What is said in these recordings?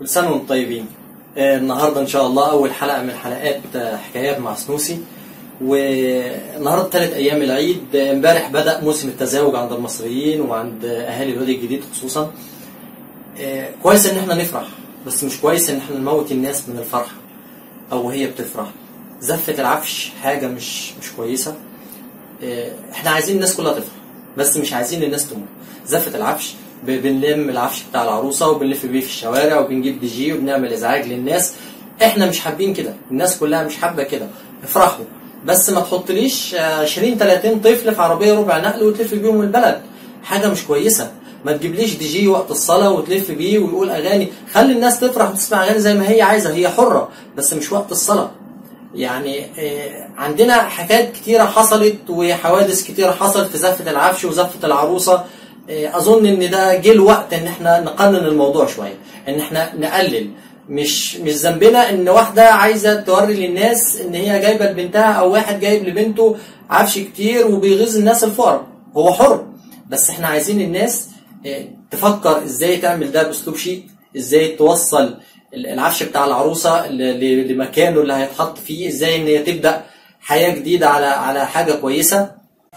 كل سنة وانتم طيبين آه، النهاردة إن شاء الله أول حلقة من حلقات آه، حكايات مع سنوسي والنهاردة ثالث أيام العيد آه، امبارح بدأ موسم التزاوج عند المصريين وعند آه، أهالي الوادي الجديد خصوصا آه، كويس إن احنا نفرح بس مش كويس إن احنا نموت الناس من الفرحة أو هي بتفرح زفة العفش حاجة مش مش كويسة آه، احنا عايزين الناس كلها تفرح بس مش عايزين الناس تموت زفة العفش ب- بنلم العفش بتاع العروسة وبنلف بيه في الشوارع وبنجيب دي جي وبنعمل ازعاج للناس احنا مش حابين كده الناس كلها مش حابة كده افرحوا بس ما تحطليش آه، 20 30 طفل في عربية ربع نقل وتلف بيهم البلد حاجة مش كويسة ما تجيبليش دي جي وقت الصلاة وتلف بيه ويقول أغاني خلي الناس تفرح وتسمع أغاني زي ما هي عايزة هي حرة بس مش وقت الصلاة يعني آه، عندنا حاجات كتيرة حصلت وحوادث كتيرة حصلت في زفة العفش وزفة العروسة آه، أظن إن ده جه الوقت إن إحنا نقنن الموضوع شوية إن إحنا نقلل مش مش ذنبنا إن واحدة عايزة توري للناس إن هي جايبة لبنتها أو واحد جايب لبنته عفش كتير وبيغيظ الناس الفقراء هو حر بس إحنا عايزين الناس آه، تفكر إزاي تعمل ده بأسلوب شيك إزاي توصل العفش بتاع العروسه ل- ل- لمكانه اللي هيتحط فيه ازاي ان هي تبدا حياه جديده على على حاجه كويسه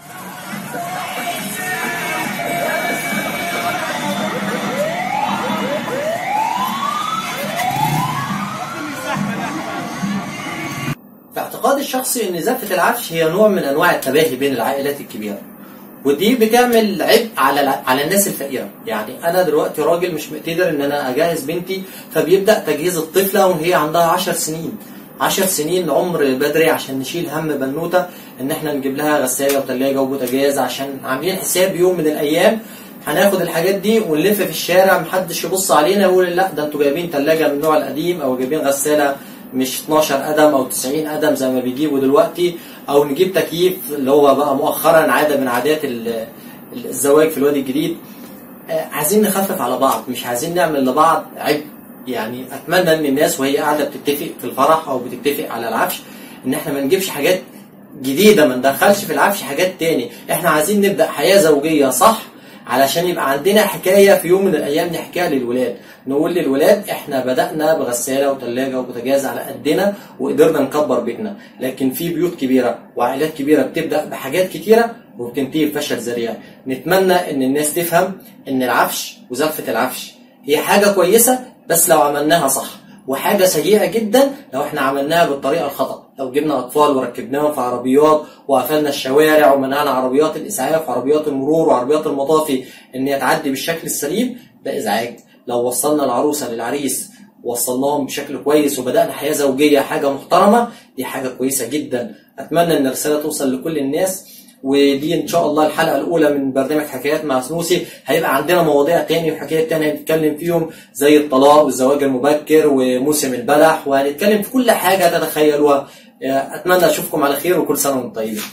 في اعتقادي الشخصي ان زفه العفش هي نوع من انواع التباهي بين العائلات الكبيره ودي بتعمل عبء على الع- على الناس الفقيره يعني انا دلوقتي راجل مش مقتدر ان انا اجهز بنتي فبيبدا تجهيز الطفله وهي عندها 10 سنين 10 سنين عمر بدري عشان نشيل هم بنوته ان احنا نجيب لها غساله وثلاجه وبوتاجاز عشان عاملين حساب يوم من الايام هناخد الحاجات دي ونلف في الشارع محدش يبص علينا ويقول لا ده انتوا جايبين ثلاجه من النوع القديم او جايبين غساله مش 12 قدم او 90 قدم زي ما بيجيبوا دلوقتي او نجيب تكييف اللي هو بقى مؤخرا عاده من عادات ال- الزواج في الوادي الجديد آه، عايزين نخفف على بعض مش عايزين نعمل لبعض عبء يعني اتمنى ان الناس وهي قاعده بتتفق في الفرح او بتتفق على العفش ان احنا ما نجيبش حاجات جديده ما ندخلش في العفش حاجات تاني احنا عايزين نبدا حياه زوجيه صح علشان يبقى عندنا حكايه في يوم من الايام نحكيها للولاد نقول للولاد احنا بدانا بغساله وثلاجه وبوتاجاز على قدنا وقدرنا نكبر بيتنا لكن في بيوت كبيره وعائلات كبيره بتبدا بحاجات كتيره وبتنتهي بفشل ذريع نتمنى ان الناس تفهم ان العفش وزفه العفش هي حاجه كويسه بس لو عملناها صح وحاجة سيئة جدا لو احنا عملناها بالطريقة الخطأ لو جبنا أطفال وركبناهم في عربيات وقفلنا الشوارع ومنعنا عربيات الإسعاف وعربيات المرور وعربيات المطافي إن هي تعدي بالشكل السليم ده إزعاج لو وصلنا العروسة للعريس وصلناهم بشكل كويس وبدأنا حياة زوجية حاجة محترمة دي حاجة كويسة جدا أتمنى إن الرسالة توصل لكل الناس ودي ان شاء الله الحلقه الاولى من برنامج حكايات مع سنوسي هيبقى عندنا مواضيع تاني وحكايات تانية هنتكلم فيهم زي الطلاق والزواج المبكر وموسم البلح وهنتكلم في كل حاجه تتخيلوها اتمنى اشوفكم على خير وكل سنه وانتم طيبين